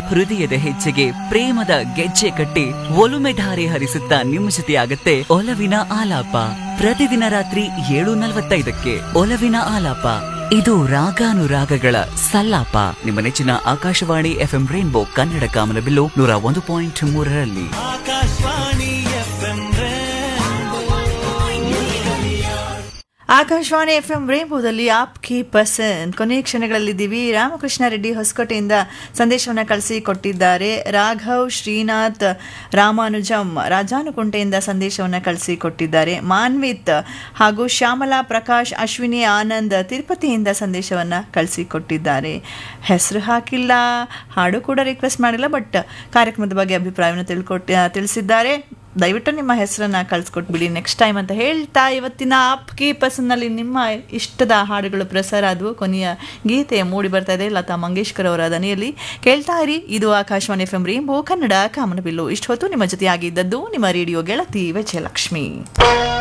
ಹೃದಯದ ಹೆಜ್ಜೆಗೆ ಪ್ರೇಮದ ಗೆಜ್ಜೆ ಕಟ್ಟಿ ಒಲುಮೆ ಧಾರೆ ಹರಿಸುತ್ತಾ ನಿಮ್ಮ ಜೊತೆಯಾಗತ್ತೆ ಒಲವಿನ ಆಲಾಪ ಪ್ರತಿದಿನ ರಾತ್ರಿ ಏಳು ನಲವತ್ತೈದಕ್ಕೆ ಒಲವಿನ ಆಲಾಪ ಇದು ರಾಗಾನುರಾಗಗಳ ಸಲ್ಲಾಪ ನಿಮ್ಮ ನೆಚ್ಚಿನ ಆಕಾಶವಾಣಿ ಎಫ್ಎಂ ರೈನ್ಬೋ ಕನ್ನಡ ಕಾಮನಬಿಲ್ಲು ನೂರ ಒಂದು ಪಾಯಿಂಟ್ ಮೂರರಲ್ಲಿ Akashvani FM Akashvani F M ರೇಂಬೋದಲ್ಲಿ ಆಪ್ ಕಿ ಪಸಂದ್ ಕೊನೆಯ ಕ್ಷಣಗಳಲ್ಲಿದ್ದೀವಿ ರಾಮಕೃಷ್ಣ ರೆಡ್ಡಿ ಹೊಸಕೋಟೆಯಿಂದ ಸಂದೇಶವನ್ನು ಕಳಿಸಿ ಕೊಟ್ಟಿದ್ದಾರೆ ರಾಘವ್ ಶ್ರೀನಾಥ್ ರಾಮಾನುಜಂ ರಾಜಾನುಕುಂಟೆಯಿಂದ ಸಂದೇಶವನ್ನು ಕಳಿಸಿ ಕೊಟ್ಟಿದ್ದಾರೆ ಮಾನ್ವಿತ್ ಹಾಗೂ ಶ್ಯಾಮಲಾ ಪ್ರಕಾಶ್ ಅಶ್ವಿನಿ ಆನಂದ್ ತಿರುಪತಿಯಿಂದ ಸಂದೇಶವನ್ನು ಕಳಿಸಿ ಕೊಟ್ಟಿದ್ದಾರೆ ಹೆಸರು ಹಾಕಿಲ್ಲ ಹಾಡು ಕೂಡ ರಿಕ್ವೆಸ್ಟ್ ಮಾಡಿಲ್ಲ ಬಟ್ ಕಾರ್ಯಕ್ರಮದ ಬಗ್ಗೆ ಅಭಿಪ್ರಾಯವನ್ನು ತಿಳ್ಕೊಟ್ಟು ತಿಳಿಸಿದ್ದಾರೆ ದಯವಿಟ್ಟು ನಿಮ್ಮ ಹೆಸರನ್ನ ಕಳ್ಸಿಕೊಟ್ಬಿಡಿ ನೆಕ್ಸ್ಟ್ ಟೈಮ್ ಅಂತ ಹೇಳ್ತಾ ಇವತ್ತಿನ ಆಪ್ ಕಿ ಪಸನ್ನಲ್ಲಿ ನಿಮ್ಮ ಇಷ್ಟದ ಹಾಡುಗಳು ಪ್ರಸಾರ ಆದವು ಕೊನೆಯ ಗೀತೆ ಮೂಡಿ ಬರ್ತಾ ಇದೆ ಲತಾ ಮಂಗೇಶ್ಕರ್ ಅವರ ದನಿಯಲ್ಲಿ ಕೇಳ್ತಾ ಇರಿ ಇದು Akashvani F M rainbow Kannada Kamanabillu ಇಷ್ಟು ಹೊತ್ತು ನಿಮ್ಮ ಜೊತೆಯಾಗಿದ್ದದ್ದು ನಿಮ್ಮ ರೇಡಿಯೋ ಗೆಳತಿ ವಿಜಯಲಕ್ಷ್ಮಿ